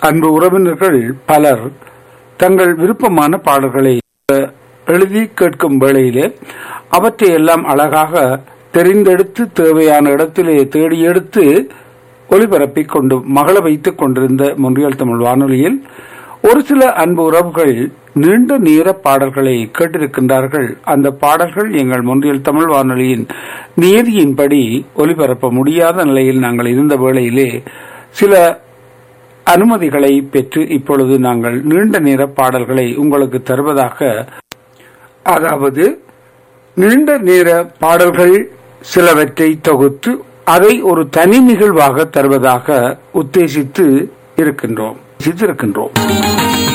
அன்பு உறவினர்கள் பலர் தங்கள் விருப்பமான பாடல்களை அஹ், எழுதி கேட்கும் வேளையிலே அவற்றை எல்லாம் அழகாக தெரிந்தெடுத்து தேவையான இடத்திலே தேடி எடுத்து ஒளிபரப்பிக் கொண்டு மகள வைத்துக் கொண்டிருந்த முன்றியல் தமிழ் வானொலியில் ஒரு சில அன்பு உறவுகள் நீண்ட நேர பாடல்களை கேட்டிருக்கின்றார்கள் அந்த பாடல்கள் எங்கள் முன்றியல் தமிழ் வானொலியின் நியதியின்படி ஒலிபரப்ப முடியாத நிலையில் நாங்கள் இருந்த வேளையிலே சில அனுமதிகளை பெற்று இப்பொழுது நாங்கள் நீண்ட நேர பாடல்களை உங்களுக்கு தருவதாக அதாவது நீண்ட நேர பாடல்கள் சிலவற்றை தொகுத்து அதை ஒரு தனி நிகழ்வாக தருவதாக உத்தேசித்து இருக்கின்றோம் இருக்கின்றோம்